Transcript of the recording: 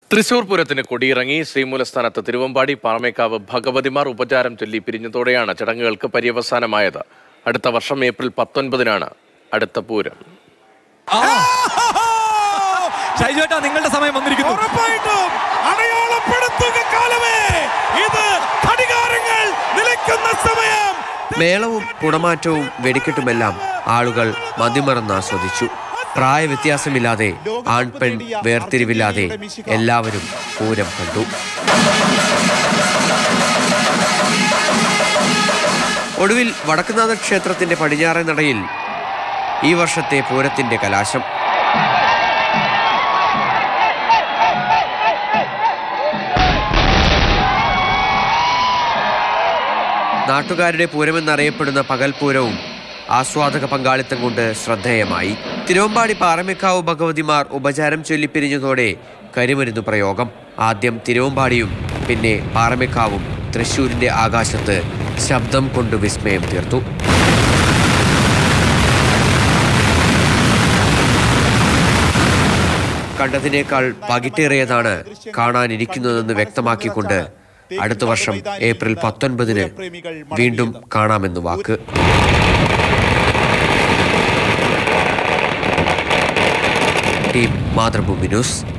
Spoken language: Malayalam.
തൃശൂർ പൂരത്തിന് കൊടിയിറങ്ങി ശ്രീമൂലസ്ഥാനത്ത് തിരുവമ്പാടി പാറമേക്കാവ് ഭഗവതിമാർ ഉപചാരം ചൊല്ലി പിരിഞ്ഞതോടെയാണ് ചടങ്ങുകൾക്ക് പര്യവസാനമായത് അടുത്ത വർഷം ഏപ്രിൽ പത്തൊൻപതിനാണ് അടുത്ത പൂരം ഷൈജുവേട്ടാ നിങ്ങളുടെ സമയം വന്നിരിക്കുന്നു ഉറപ്പായിട്ടും അടയാളപ്പെടുത്തുക കാലമേ ഇത് ഘടികാരങ്ങൾ നിലയ്ക്കുന്ന സമയം മേളവും കുടമാറ്റവും വെടിക്കെട്ടുമെല്ലാം ആളുകൾ മതിമറന്ന് ആസ്വദിച്ചു പ്രായവ്യത്യാസമില്ലാതെ ആൺപെൺ വേർതിരിവില്ലാതെ എല്ലാവരും പൂരം കണ്ടു ഒടുവിൽ വടക്കുനാഥ ക്ഷേത്രത്തിന്റെ പടിഞ്ഞാറൻ നടയിൽ ഈ വർഷത്തെ പൂരത്തിന്റെ കലാശം നാട്ടുകാരുടെ പൂരമെന്നറിയപ്പെടുന്ന പകൽപൂരവും ആസ്വാദക പങ്കാളിത്തം കൊണ്ട് ശ്രദ്ധേയമായി തിരുവമ്പാടി പാറമേക്കാവ് ഭഗവതിമാർ ഉപചാരം ചൊല്ലിപ്പിരിഞ്ഞതോടെ കരിമരുന്നു പ്രയോഗം ആദ്യം തിരുവമ്പാടിയും പിന്നെ പാറമേക്കാവും തൃശൂരിന്റെ ആകാശത്ത് ശബ്ദം കൊണ്ട് വിസ്മയം തീർത്തു കണ്ടതിനേക്കാൾ പകിട്ടേറിയതാണ് കാണാനിരിക്കുന്നതെന്ന് വ്യക്തമാക്കിക്കൊണ്ട് അടുത്ത വർഷം ഏപ്രിൽ പത്തൊൻപതിന് വീണ്ടും കാണാമെന്ന് വാക്ക് ടീം മാതൃഭൂമി ന്യൂസ്